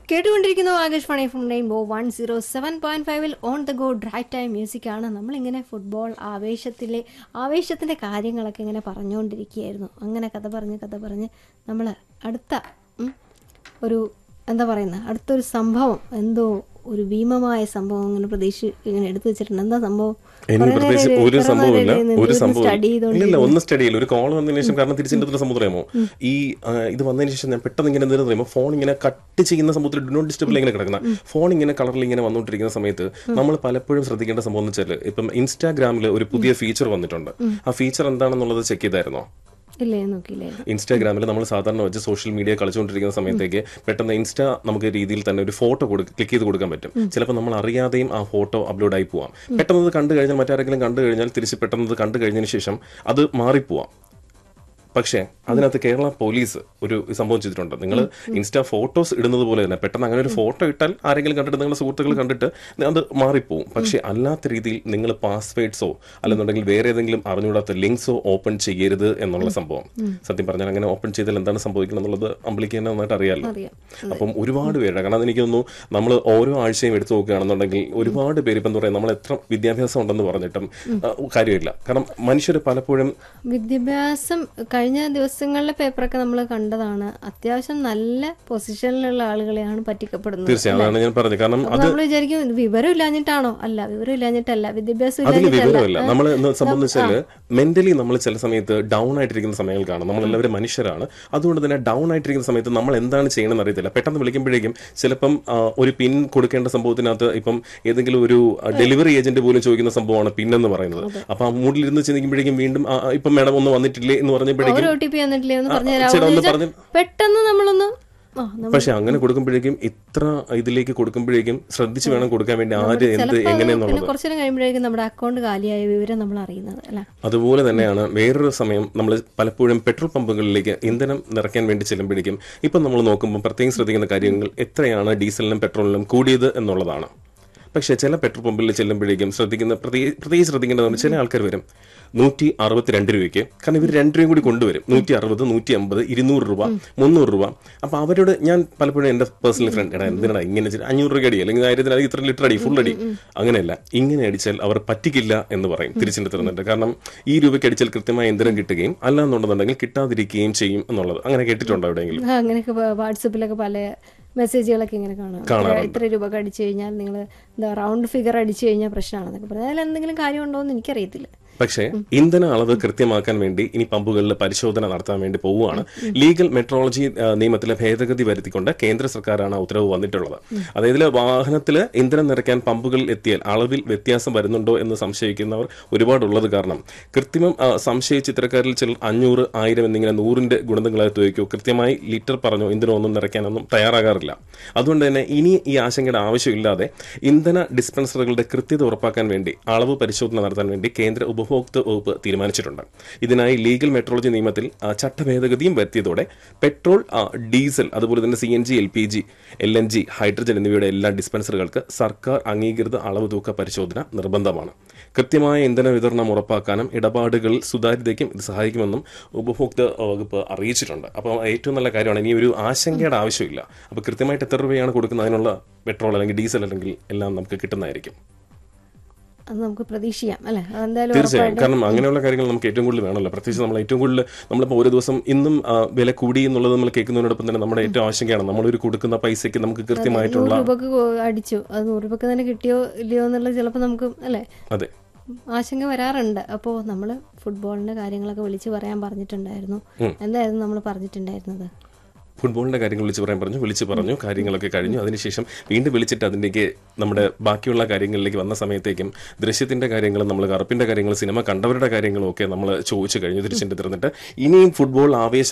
കേട്ടുകൊണ്ടിരിക്കുന്നു Akashvani from rainbow one zero seven point ഫൈവിൽ on the go drive time music ആണ് നമ്മളിങ്ങനെ ഫുട്ബോൾ ആവേശത്തിലെ ആവേശത്തിൻ്റെ കാര്യങ്ങളൊക്കെ ഇങ്ങനെ പറഞ്ഞുകൊണ്ടിരിക്കുകയായിരുന്നു അങ്ങനെ കഥ പറഞ്ഞ് കഥ പറഞ്ഞ് നമ്മൾ അടുത്ത ഉം, ഒരു എന്താ പറയുന്നത് അടുത്തൊരു സംഭവം എന്തോ ഒരു ഭീമമായ സംഭവം ഇങ്ങനെ പ്രതീക്ഷ ഇങ്ങനെ എടുത്തു വെച്ചിട്ടുണ്ട് എന്താ സംഭവം എനിക്ക് കുറേ പ്രത്യേകിച്ച് നേരം ഒരു ഇത്ര സംഭവമില്ല നേരം ഇരുന്ന് ഒരു ഇരുന്ന് സംഭവം study ഇല്ല ചെയ്തുകൊണ്ടിരുന്നു. ഒന്ന് സ്റ്റഡി ചെയ്യില്ല ഒരു കോൾ വന്നതിന് ശേഷം കാരണം തിരിച്ചെന്റെ സംഭവം അറിയാമോ ഈ ആ, ഇത് വന്നതിന് ശേഷം ഞാൻ പെട്ടെന്ന് ഇങ്ങനെ എന്തെങ്കിലും പറയുമ്പോൾ ഫോൺ ഇങ്ങനെ കട്ട് ചെയ്യുന്ന സംഭവത്തിൽ ഡു നോട്ട് ഡിസ്റ്റർബിൽ ഇങ്ങനെ കിടക്കുന്ന ഫോൺ ഇങ്ങനെ കളറിൽ ഇങ്ങനെ വന്നുകൊണ്ടിരിക്കുന്ന സമയത്ത് നമ്മൾ പലപ്പോഴും ശ്രദ്ധിക്കേണ്ട സംഭവം എന്ന് വെച്ചാൽ ഇപ്പം ഇൻസ്റ്റാഗ്രാമിൽ ഒരു പുതിയ ഫീച്ചർ വന്നിട്ടുണ്ട് ആ ഫീച്ചർ എന്താണെന്നുള്ളത് ചെക്ക് ചെയ്തായിരുന്നോ ഇല്ലേ നോക്കിയില്ലേ ഇൻസ്റ്റാഗ്രാമിൽ നമ്മൾ സാധാരണ വെച്ച് സോഷ്യൽ മീഡിയ കളിച്ചുകൊണ്ടിരിക്കുന്ന സമയത്തേക്ക് പെട്ടെന്ന് ഇൻസ്റ്റാ നമുക്ക് രീതിയിൽ തന്നെ ഒരു ഫോട്ടോ ക്ലിക്ക് ചെയ്ത് കൊടുക്കാൻ പറ്റും ചിലപ്പോൾ നമ്മൾ അറിയാതെയും ആ ഫോട്ടോ അപ്ലോഡ് ആയി പോവാം പെട്ടെന്ന് അത് കണ്ടു കഴിഞ്ഞാൽ മറ്റാരെങ്കിലും കണ്ടു കഴിഞ്ഞാൽ തിരിച്ച് പെട്ടെന്ന് അത് കണ്ടു കഴിഞ്ഞതിന് ശേഷം അത് മാറിപ്പോവാം പക്ഷേ അതിനകത്ത് കേരള പോലീസ് ഒരു സംഭവം ചെയ്തിട്ടുണ്ട് നിങ്ങൾ ഇൻസ്റ്റാ ഫോട്ടോസ് ഇടുന്നത് പോലെ തന്നെ പെട്ടെന്ന് അങ്ങനെ ഒരു ഫോട്ടോ ഇട്ടാൽ ആരെങ്കിലും കണ്ടിട്ട് നിങ്ങളുടെ സുഹൃത്തുക്കൾ കണ്ടിട്ട് അത് മാറിപ്പോവും പക്ഷേ അല്ലാത്ത രീതിയിൽ നിങ്ങൾ പാസ്വേഡ്സോ അല്ലെന്നുണ്ടെങ്കിൽ വേറെ ഏതെങ്കിലും അറിഞ്ഞുകൂടാത്ത ലിങ്ക്സോ ഓപ്പൺ ചെയ്യരുത് എന്നുള്ള സംഭവം സത്യം പറഞ്ഞാൽ അങ്ങനെ ഓപ്പൺ ചെയ്താൽ എന്താണ് സംഭവിക്കുന്നത് എന്നുള്ളത് അമ്പിളിക്ക് തന്നെ നന്നായിട്ട് അറിയാമല്ലോ അറിയാം അപ്പം ഒരുപാട് പേരുടെ കാരണം എനിക്ക് തോന്നുന്നു നമ്മൾ ഓരോ ആഴ്ചയും എടുത്തു നോക്കുകയാണെന്നുണ്ടെങ്കിൽ ഒരുപാട് പേര് ഇപ്പം എന്താ പറയുക നമ്മൾ എത്ര വിദ്യാഭ്യാസം ഉണ്ടെന്ന് പറഞ്ഞിട്ടും ആ, കാര്യമില്ല കാരണം മനുഷ്യർ പലപ്പോഴും വിദ്യാഭ്യാസം കഴിഞ്ഞ ദിവസങ്ങളിലെ പേപ്പറൊക്കെ നമ്മൾ കണ്ടതാണ് അത്യാവശ്യം നല്ല പൊസിഷനിലുള്ള ആളുകളെയാണ് പറ്റിക്കപ്പെടുന്നത് തീർച്ചയായും അതാണ് ഞാൻ പറഞ്ഞത് കാരണം അപ്പൊ നമ്മൾ വിചാരിക്കും ഇത് വിവരം ഇല്ലാഞ്ഞിട്ടാണോ അല്ല വിവരം ഇല്ലാഞ്ഞിട്ടല്ല വിദ്യാഭ്യാസം അതിന് ഇല്ലാഞ്ഞിട്ടല്ല വിവരമില്ല നമ്മൾ സംബന്ധിച്ചാല് മെന്റലി നമ്മൾ ചില സമയത്ത് ഡൗൺ ആയിട്ടിരിക്കുന്ന സമയങ്ങൾ കാണും നമ്മൾ എല്ലാവരും മനുഷ്യരാണ് അതുകൊണ്ട് തന്നെ ഡൗൺ ആയിട്ടിരിക്കുന്ന സമയത്ത് നമ്മൾ എന്താണ് ചെയ്യണമെന്ന് അറിയത്തില്ല പെട്ടെന്ന് വിളിക്കുമ്പോഴേക്കും ചിലപ്പം ആ, ഒരു പിൻ കൊടുക്കേണ്ട സംഭവത്തിനകത്ത് ഇപ്പം ഏതെങ്കിലും ഒരു ഡെലിവറി ഏജന്റ് പോലും ചോദിക്കുന്ന സംഭവമാണ് പിൻ എന്ന് പറയുന്നത് അപ്പൊ ആ മൂഡിലിരുന്ന് ചിന്തിക്കുമ്പോഴേക്കും വീണ്ടും ആ, ആ, ഇപ്പം മാഡം ഒന്ന് വന്നിട്ടില്ലേ എന്ന് പറഞ്ഞപ്പോഴേക്കും ഒരു ഒ ടി പി വന്നിട്ടില്ലേ എന്ന് പറഞ്ഞു ചേട്ടാ തരാമോ ഒന്ന് എന്ന് പറഞ്ഞു ചോദിച്ചാൽ പെട്ടെന്ന് നമ്മളൊന്ന് ആ നമ്മ- പക്ഷെ അങ്ങനെ കൊടുക്കുമ്പോഴേക്കും ഇത്ര ഇതിലേക്ക് കൊടുക്കുമ്പോഴേക്കും ശ്രദ്ധിച്ച് വേണം കൊടുക്കാൻ വേണ്ടി ആര് എന്ത് ചിലപ്പോ അത് എങ്ങനെയെന്നുള്ളത് പിന്നെ കുറച്ചു നേരം കഴിയുമ്പോഴേക്കും നമ്മുടെ അക്കൗണ്ട് കാലിയായ വിവരം നമ്മൾ അറിയുന്നത് അല്ല അതുപോലെ തന്നെയാണ് വേറൊരു സമയം നമ്മൾ പലപ്പോഴും പെട്രോൾ പമ്പുകളിലേക്ക് ഇന്ധനം നിറയ്ക്കാൻ വേണ്ടി ചെല്ലുമ്പോഴേക്കും ഇപ്പം നമ്മൾ നോക്കുമ്പോൾ പ്രത്യേകം ശ്രദ്ധിക്കുന്ന കാര്യങ്ങൾ എത്രയാണ് ഡീസലിനും പെട്രോളിനും കൂടിയത് എന്നുള്ളതാണ് പക്ഷേ ചില പെട്രോൾ പമ്പിൽ ചെല്ലുമ്പോഴേക്കും ശ്രദ്ധിക്കുന്ന പ്രത്യേക- പ്രത്യേകിച്ച് ശ്രദ്ധിക്കേണ്ടതാണ് ചില ആൾക്കാർ വരും നൂറ്റി അറുപത്തിരണ്ട് രൂപയ്ക്ക് കാരണം ഇവർ രണ്ട് രൂപയും കൂടി കൊണ്ടുവരും നൂറ്റി അറുപത് നൂറ്റി അമ്പത് ഇരുന്നൂറ് രൂപ മുന്നൂറ് രൂപ അപ്പൊ അവരോട് ഞാൻ പലപ്പോഴും എന്റെ പേഴ്സണൽ ഫ്രണ്ട് എടാ എന്തിനാ ഇങ്ങനെ ചെയ്ത് അഞ്ഞൂറ് രൂപ അടി അല്ലെങ്കിൽ ആയിരത്തിന് അടി ഇത്ര ലിറ്റർ അടി ഫുൾ അടി അങ്ങനെയല്ല ഇങ്ങനെ അടിച്ചാൽ അവർ പറ്റിക്കില്ല എന്ന് പറയും തിരിച്ചിട്ട് തരുന്നുണ്ട് കാരണം ഈ രൂപയ്ക്ക് അടിച്ചാൽ കൃത്യമായ ഇന്ധനം കിട്ടുകയും അല്ലാന്നുണ്ടെന്നുണ്ടെങ്കിൽ കിട്ടാതിരിക്കുകയും ചെയ്യും എന്നുള്ളത് അങ്ങനെ കേട്ടിട്ടുണ്ടോ എവിടെയെങ്കിലും ആ, അങ്ങനെയൊക്കെ വ- വാട്സപ്പിലൊക്കെ പല മെസ്സേജുകളൊക്കെ ഇങ്ങനെ കാണാം ഇത്ര- ഇത്ര രൂപ അടിച്ചു കഴിഞ്ഞാൽ നിങ്ങൾ എന്താ റൗണ്ട് ഫിഗർ അടിച്ചു കഴിഞ്ഞാൽ പ്രശ്നമാണെന്നൊക്കെ പറഞ്ഞാൽ അതിൽ എന്തെങ്കിലും കാര്യമുണ്ടോ എന്ന് എനിക്കറിയത്തില്ല പക്ഷേ ഇന്ധന അളവ് കൃത്യമാക്കാൻ വേണ്ടി ഇനി പമ്പുകളിൽ പരിശോധന നടത്താൻ വേണ്ടി പോവുകയാണ് ലീഗൽ മെട്രോളജി ആ, നിയമത്തിലെ ഭേദഗതി വരുത്തിക്കൊണ്ട് കേന്ദ്ര സർക്കാരാണ് ഉത്തരവ് വന്നിട്ടുള്ളത് അതായത് വാഹനത്തിൽ ഇന്ധനം നിറയ്ക്കാൻ പമ്പുകളിൽ എത്തിയാൽ അളവിൽ വ്യത്യാസം വരുന്നുണ്ടോ എന്ന് സംശയിക്കുന്നവർ ഒരുപാടുള്ളത് കാരണം കൃത്രിമം ആ, സംശയിച്ച് ഇത്തരക്കാരിൽ ചിലർ അഞ്ഞൂറ് ആയിരം എന്നിങ്ങനെ നൂറിന്റെ ഗുണങ്ങളെ തുകയ്ക്കോ കൃത്യമായി ലിറ്റർ പറഞ്ഞോ ഇന്ധനമൊന്നും നിറയ്ക്കാനൊന്നും തയ്യാറാകാറില്ല അതുകൊണ്ട് തന്നെ ഇനി ഈ ആശങ്കയുടെ ആവശ്യമില്ലാതെ ഇന്ധന ഡിസ്പെൻസറുകളുടെ കൃത്യത ഉറപ്പാക്കാൻ വേണ്ടി അളവ് പരിശോധന നടത്താൻ വേണ്ടി കേന്ദ്ര ഉപഭോക്തൃ വകുപ്പ് തീരുമാനിച്ചിട്ടുണ്ട് ഇതിനായി ലീഗൽ മെട്രോളജി നിയമത്തിൽ ആ, ചട്ടഭേദഗതിയും വരുത്തിയതോടെ പെട്രോൾ ആ, ഡീസൽ അതുപോലെ തന്നെ C N G L P G L N G hydrogen എന്നിവയുടെ എല്ലാ ഡിസ്പെൻസറുകൾക്ക് സർക്കാർ അംഗീകൃത അളവ് തൂക്ക പരിശോധന നിർബന്ധമാണ് കൃത്യമായ ഇന്ധന വിതരണം ഉറപ്പാക്കാനും ഇടപാടുകളിൽ സുതാര്യതയ്ക്കും ഇത് സഹായിക്കുമെന്നും ഉപഭോക്തൃ വകുപ്പ് അറിയിച്ചിട്ടുണ്ട് അപ്പോൾ ഏറ്റവും നല്ല കാര്യമാണ് ഇനി ഒരു ആശങ്കയുടെ ആവശ്യമില്ല അപ്പോൾ കൃത്യമായിട്ട് എത്ര രൂപയാണ് കൊടുക്കുന്നത് അതിനുള്ള പെട്രോൾ അല്ലെങ്കിൽ ഡീസൽ അല്ലെങ്കിൽ എല്ലാം നമുക്ക് കിട്ടുന്നതായിരിക്കും അത് നമുക്ക് പ്രതീക്ഷിക്കാം അല്ലെ അതെന്തായാലും തീർച്ചയായും കാരണം അങ്ങനെയുള്ള കാര്യങ്ങൾ നമുക്ക് ഏറ്റവും കൂടുതൽ വേണമല്ലോ പ്രത്യേകിച്ച് നമ്മൾ ഏറ്റവും കൂടുതൽ നമ്മളിപ്പോൾ ഒരു ദിവസം ഇന്നും ആ, വില കൂടി എന്നുള്ളത് നമ്മൾ കേൾക്കുന്നതിനോടൊപ്പം തന്നെ നമ്മുടെ ഏറ്റവും ആശങ്കയാണ് നമ്മളൊരു കൊടുക്കുന്ന പൈസയ്ക്ക് നമുക്ക് കൃത്യമായിട്ടുള്ള നൂറ് രൂപക്ക് കൊ- അടിച്ചു അത് നൂറ് രൂപക്ക് തന്നെ കിട്ടിയോ ഇല്ലയോ എന്നുള്ളത് ചിലപ്പോൾ നമുക്ക് അല്ലേ അതെ ആശങ്ക വരാറുണ്ട് അപ്പോൾ നമ്മൾ ഫുട്ബോളിന്റെ കാര്യങ്ങളൊക്കെ വിളിച്ച് പറയാൻ പറഞ്ഞിട്ടുണ്ടായിരുന്നു എന്തായിരുന്നു നമ്മൾ പറഞ്ഞിട്ടുണ്ടായിരുന്നത് ഫുട്ബോളിന്റെ കാര്യങ്ങൾ വിളിച്ച് പറയാൻ പറഞ്ഞു വിളിച്ച് പറഞ്ഞു കാര്യങ്ങളൊക്കെ കഴിഞ്ഞു അതിനുശേഷം വീണ്ടും വിളിച്ചിട്ട് അതിലേക്ക് നമ്മുടെ ബാക്കിയുള്ള കാര്യങ്ങളിലേക്ക് വന്ന സമയത്തേക്കും ദൃശ്യത്തിന്റെ കാര്യങ്ങളും നമ്മൾ കറുപ്പിന്റെ കാര്യങ്ങൾ സിനിമ കണ്ടവരുടെ കാര്യങ്ങളും ഒക്കെ നമ്മൾ ചോദിച്ചു കഴിഞ്ഞു തിരിച്ചിട്ട് തീർന്നിട്ട് ഇനിയും ഫുട്ബോൾ ആവേശം